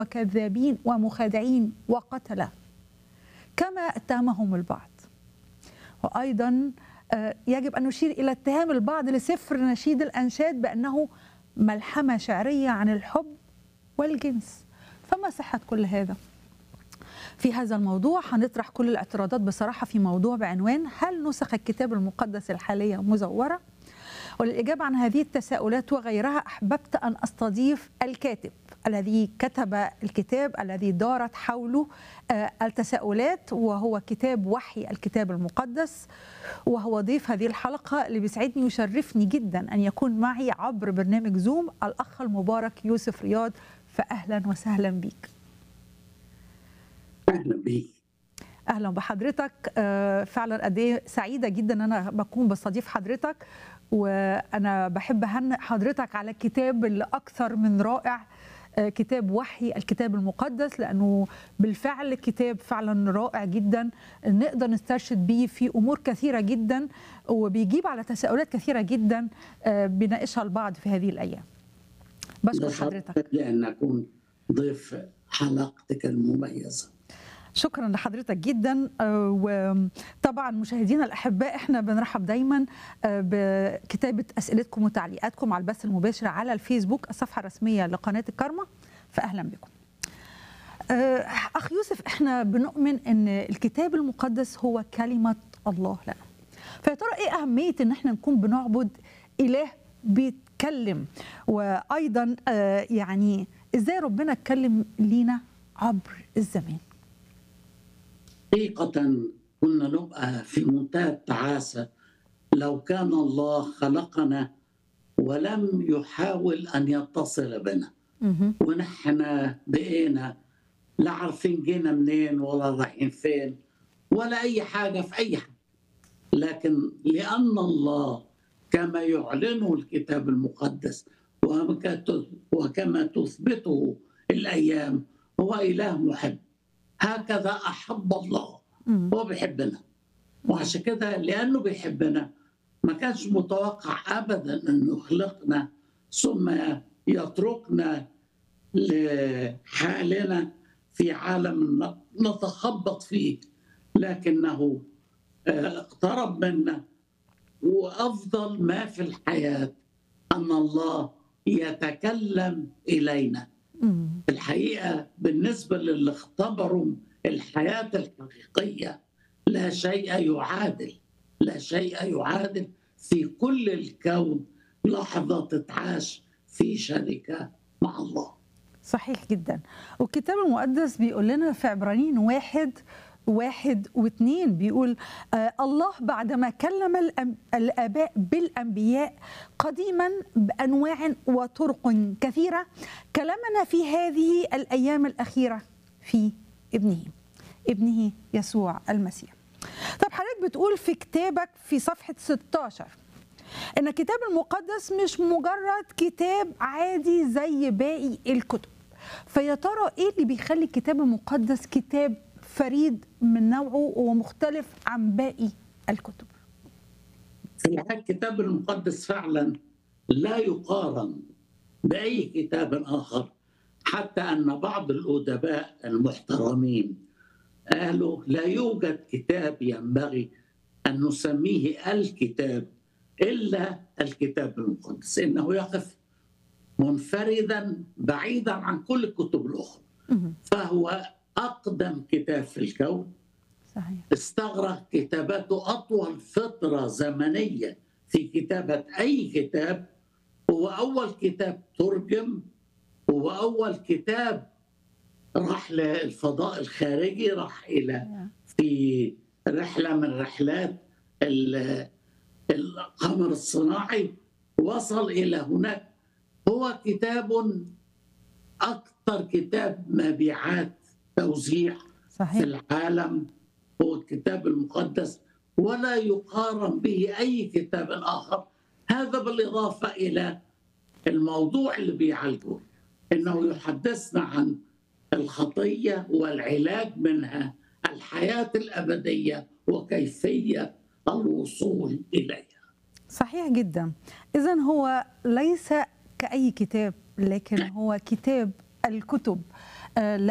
وكذابين ومخادعين وقتلة كما اتهمهم البعض وأيضا آه، يجب أن نشير إلى اتهام البعض لسفر نشيد الأنشاد بأنه ملحمة شعرية عن الحب والجنس فما صحة كل هذا؟ في هذا الموضوع هنطرح كل الاعتراضات بصراحة في موضوع بعنوان هل نسخ الكتاب المقدس الحالية مزورة؟ وللإجابة عن هذه التساؤلات وغيرها أحببت أن أستضيف الكاتب الذي كتب الكتاب الذي دارت حوله آه، التساؤلات وهو كتاب وحي الكتاب المقدس وهو ضيف هذه الحلقة اللي بيسعدني ويشرفني جدا أن يكون معي عبر برنامج زوم الأخ المبارك يوسف رياض فأهلا وسهلا بيك اهلا بيك اهلا بحضرتك آه، فعلا قد ايه سعيده جدا ان انا بكون بستضيف حضرتك وانا بحب اهنئ حضرتك على الكتاب اللي اكثر من رائع آه، كتاب وحي الكتاب المقدس لانه بالفعل كتاب فعلا رائع جدا نقدر نسترشد بيه في امور كثيره جدا وبيجيب على تساؤلات كثيره جدا آه، بيناقشها البعض في هذه الايام بشكر حضرتك شرف لي ان اكون ضيف حلقتك المميزه شكرا لحضرتك جدا آه، وطبعا مشاهدينا الاحباء احنا بنرحب دايما آه، بكتابه اسئلتكم وتعليقاتكم على البث المباشر على الفيسبوك الصفحه الرسميه لقناه الكرمه فاهلا بكم آه، اخ يوسف احنا بنؤمن ان الكتاب المقدس هو كلمه الله لنا فيا ترى ايه اهميه ان احنا نكون بنعبد اله بيتكلم وايضا آه، يعني ازاي ربنا اتكلم لينا عبر الزمان حقيقه كنا نبقى في منتهى التعاسه لو كان الله خلقنا ولم يحاول ان يتصل بنا مهم. ونحن بقينا لا عارفين جينا منين ولا رايحين فين ولا اي حاجه في اي حاجه لكن لان الله كما يعلنه الكتاب المقدس وك- وكما تثبته الايام هو اله محب هكذا احب الله مم. هو بيحبنا وعشان كده لانه بيحبنا ما كانش متوقع ابدا انه يخلقنا ثم يتركنا لحالنا في عالم نتخبط فيه لكنه آه، اقترب منا وافضل ما في الحياه ان الله يتكلم الينا مم. الحقيقه بالنسبه للي اختبروا الحياه الحقيقيه لا شيء يعادل لا شيء يعادل في كل الكون لحظه تتعاش في شركه مع الله صحيح جدا والكتاب المقدس بيقول لنا في عبرانيين واحد واحد واثنين بيقول آه الله بعدما كلم الأم- الآباء بالأنبياء قديما بأنواع وطرق كثيرة كلمنا في هذه الأيام الأخيرة في ابنه ابنه يسوع المسيح طب حضرتك بتقول في كتابك في صفحة 16 ان الكتاب المقدس مش مجرد كتاب عادي زي باقي الكتب فيا ترى ايه اللي بيخلي الكتاب المقدس كتاب فريد من نوعه ومختلف عن باقي الكتب في الحقيقة الكتاب المقدس فعلا لا يقارن باي كتاب اخر حتى ان بعض الادباء المحترمين قالوا لا يوجد كتاب ينبغي ان نسميه الكتاب الا الكتاب المقدس انه يقف منفردا بعيدا عن كل الكتب الاخرى مهم. فهو اقدم كتاب في الكون صحيح استغرق كتابته أطول فترة زمنية في كتابة أي كتاب هو أول كتاب ترجم هو أول كتاب راح للفضاء الخارجي راح إلى في رحلة من رحلات ال- القمر الصناعي وصل إلى هناك هو كتاب أكثر كتاب مبيعات توزيع في صحيح العالم هو الكتاب المقدس ولا يقارن به اي كتاب اخر هذا بالاضافه الى الموضوع اللي بيعالجه انه يحدثنا عن الخطيه والعلاج منها الحياه الابديه وكيفيه الوصول اليها صحيح جدا اذا هو ليس كاي كتاب لكن هو كتاب الكتب آه،